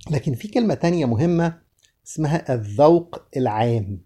لكن في كلمة تانية مهمة اسمها الذوق العام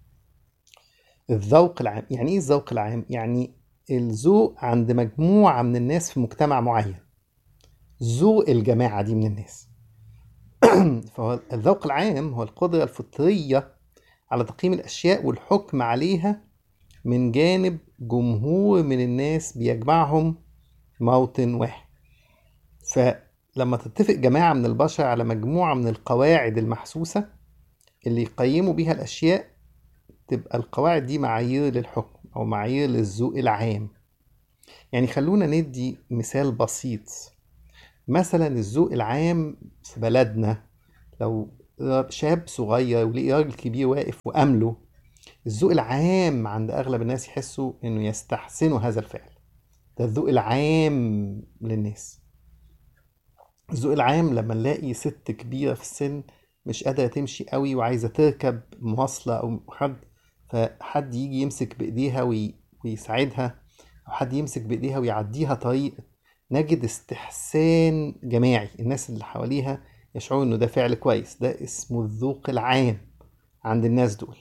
الذوق العام يعني ايه الذوق العام يعني الذوق عند مجموعة من الناس في مجتمع معين ذوق الجماعة دي من الناس فهو الذوق العام هو القدرة الفطرية على تقييم الأشياء والحكم عليها من جانب جمهور من الناس بيجمعهم موطن واحد فلما تتفق جماعة من البشر على مجموعة من القواعد المحسوسة اللي يقيموا بيها الأشياء تبقى القواعد دي معايير للحكم أو معايير للذوق العام يعني خلونا ندي مثال بسيط مثلا الذوق العام في بلدنا لو شاب صغير ولقي راجل كبير واقف وأمله الذوق العام عند أغلب الناس يحسوا إنه يستحسنوا هذا الفعل ده الذوق العام للناس الذوق العام لما نلاقي ست كبيرة في السن مش قادرة تمشي قوي وعايزة تركب مواصلة أو حد فحد يجي يمسك بإيديها وي... ويساعدها أو حد يمسك بإيديها ويعديها طريق نجد استحسان جماعي الناس اللي حواليها يشعروا إنه ده فعل كويس ده اسمه الذوق العام عند الناس دول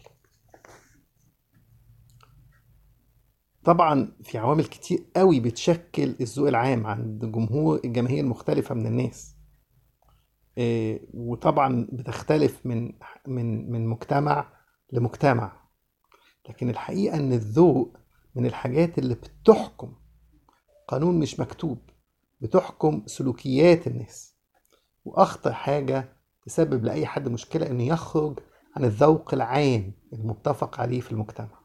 طبعا في عوامل كتير قوي بتشكل الذوق العام عند جمهور الجماهير المختلفة من الناس إيه، وطبعا بتختلف من من من مجتمع لمجتمع لكن الحقيقة ان الذوق من الحاجات اللي بتحكم قانون مش مكتوب بتحكم سلوكيات الناس واخطر حاجة تسبب لأي حد مشكلة انه يخرج عن الذوق العام المتفق عليه في المجتمع